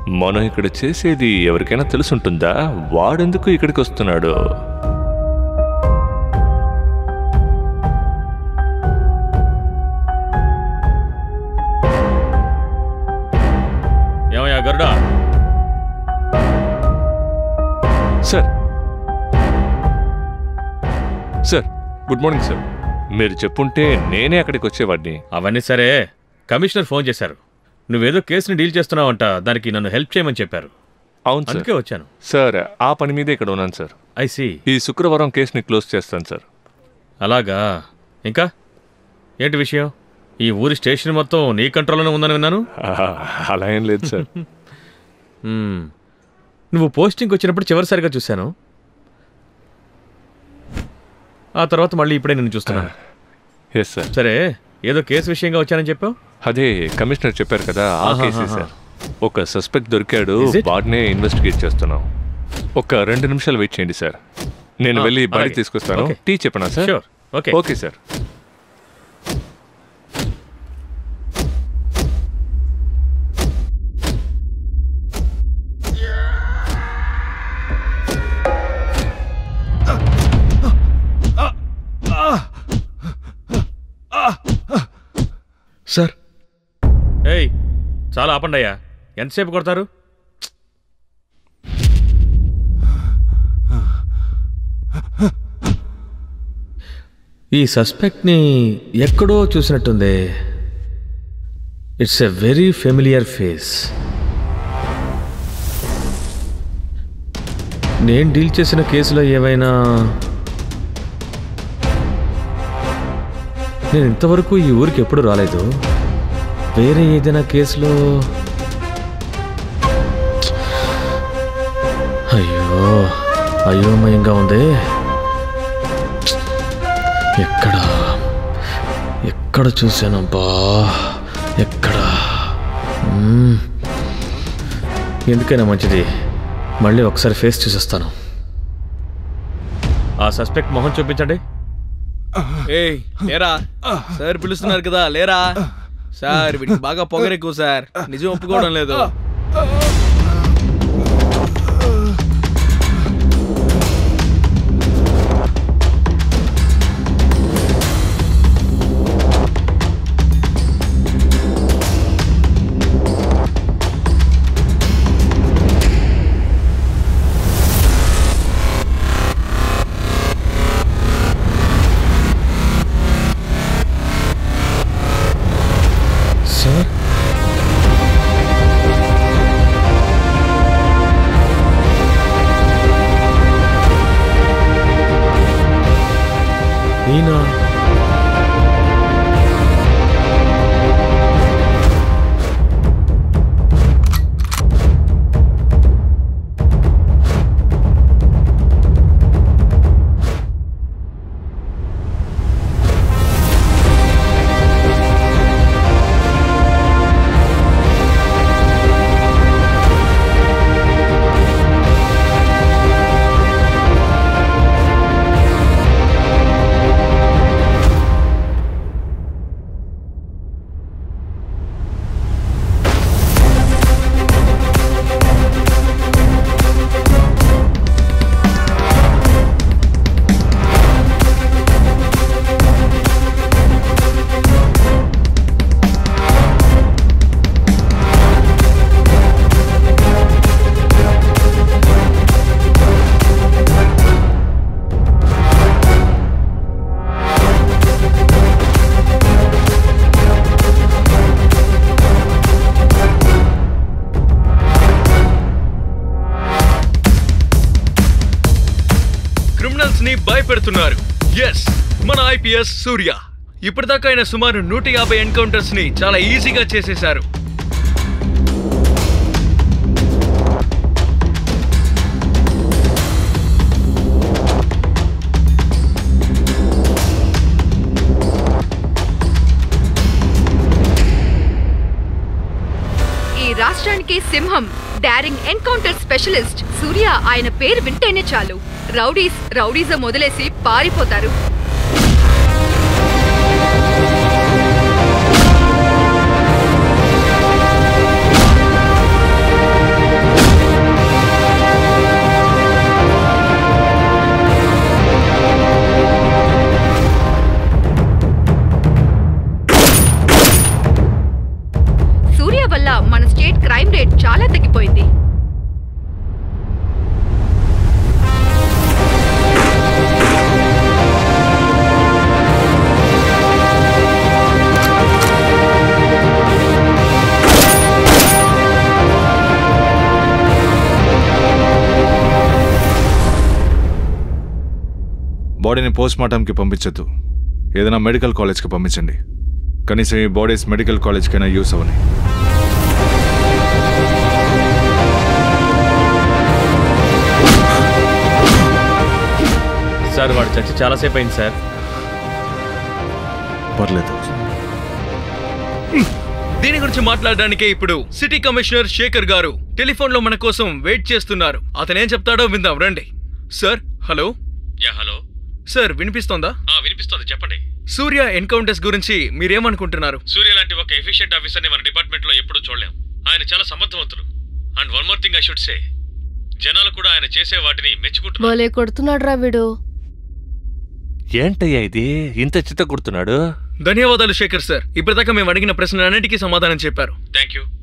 మనం ఇక్కడ చేసేది ఎవరికైనా తెలుసుంటుందా వాడెందుకు ఇక్కడికి వస్తున్నాడు ఏమయ్యా గరుడా sir sir good morning sir మీరు చెప్పుంటే నేనే అక్కడికి వచ్చేవాడిని అవన్నీ సరే కమిషనర్ ఫోన్ చేశారు నువ్వేదో కేసుని డీల్ చేస్తున్నావంట దానికి నన్ను హెల్ప్ చేయమని చెప్పారు అవును సార్ అందుకే వచ్చాను సార్ ఆ పని మీదే ఇక్కడ ఉన్నాను సార్ ఐ సి ఈ శుక్రవారం కేసుని క్లోజ్ చేస్తాను సార్ అలాగా ఇంకా ఏంటి విషయం ఈ ఊరి స్టేషన్ మొత్తం నీ కంట్రోల్లోనే ఉందని విన్నాను ఆహా, అలా ఏం లేదు సార్ మ్మ్. నువ్వు పోస్టింగ్ వచ్చినప్పుడు చివరిసారిగా చూశాను ఆ తర్వాత మళ్ళీ ఇప్పుడే నిన్ను చూస్తున్నాను ఎస్ సార్ సరే ఏదో కేసు విషయంగా వచ్చానని చెప్పావు అదే కమిషనర్ చెప్పారు కదా ఆ ఆహాహాహా. కేసే సార్ ఒక సస్పెక్ట్ దొరికాడు Is it? వాడినే ఇన్వెస్టిగేట్ చేస్తున్నాం ఒక రెండు నిమిషాలు వెయిట్ చేయండి సార్ నేను ఆ, వెళ్ళి బయట అలాగే. తీసుకొస్తాను Okay. టీ చెప్పనా sir Sure. Okay. Okay sir sir ఏయ్ చాలా ఆపండి అయ్యా ఎంతసేపు కొడతారు ఈ సస్పెక్ట్ని ఎక్కడో చూసినట్టుంది it's a very familiar face నేను డీల్ చేసిన కేసులో ఏవైనా నేను ఇంతవరకు ఈ ఊరికి ఎప్పుడు రాలేదు వేరే ఏదైనా కేసులో అయ్యో అయోమయంగా ఉంది ఎక్కడ ఎక్కడ చూశానబ్బా ఎక్కడ మ్మ్. ఎందుకైనా మంచిది మళ్ళీ ఒకసారి ఫేస్ చూసేస్తాను ఆ సస్పెక్ట్ మొహం చూపించండి ఏయ్ లేరా సార్ పిలుస్తున్నారు కదా లేరా సార్ వీడికి బాగా పొగరెక్కువ సార్ నిజం ఒప్పుకోవడం లేదు సార్ ఈయన క్రిమినల్స్ ని భయపెడుతున్నారు ఎస్ మన ఐపీఎస్ సూర్య ఇప్పటిదాకా ఆయన సుమారు నూట యాభై ఎన్కౌంటర్స్ ని చాలా ఈజీగా చేసేశారు ఈ రాష్ట్రానికి సింహం డారింగ్ ఎన్కౌంటర్ స్పెషలిస్ట్ సూర్య ఆయన పేరు వింటేనే చాలు రౌడీస్ రౌడీజం వదిలేసి పారిపోతారు బాడీని పోస్ట్ మార్టంకి పంపించద్దు ఏదైనా మెడికల్ కాలేజ్కి పంపించండి కనీసం ఈ బాడీస్ మెడికల్ కాలేజ్కైనా యూస్ అవని సార్ వాడు చచ్చి చాలాసేపు అయింది సార్ పర్లేదు దీని గురించి మాట్లాడడానికే ఇప్పుడు సిటీ కమిషనర్ శేఖర్ గారు టెలిఫోన్ లో మన కోసం వెయిట్ చేస్తున్నారు అతను ఏం చెప్తాడో విందాం రండి sir hello ya hello sir వినిపిస్తోందా వినిపిస్తుంది చెప్పండి సూర్య ఎన్కౌంటర్స్ గురించి మీరేమనుకుంటున్నారు సూర్య లాంటి ఒక ఎఫిషియెంట్ ఆఫీసర్ని మన డిపార్ట్మెంట్లో ఎప్పుడూ చూడలేం ఆయన చాలా సమర్థవంతులు and one more thing I should say జనాలు కూడా ఆయన చేసే వాటిని మెచ్చుకుంటున్నారు భలే కొడుతున్నాడు రా వీడు ఏంటయ్యా ఇది ఇంత చిత్త కుడుతున్నాడు ధన్యవాదాలు శేఖర్ సార్ ఇప్పటిదాకా మేము అడిగిన ప్రశ్నలన్నిటికీ సమాధానం చెప్పారు థ్యాంక్ యూ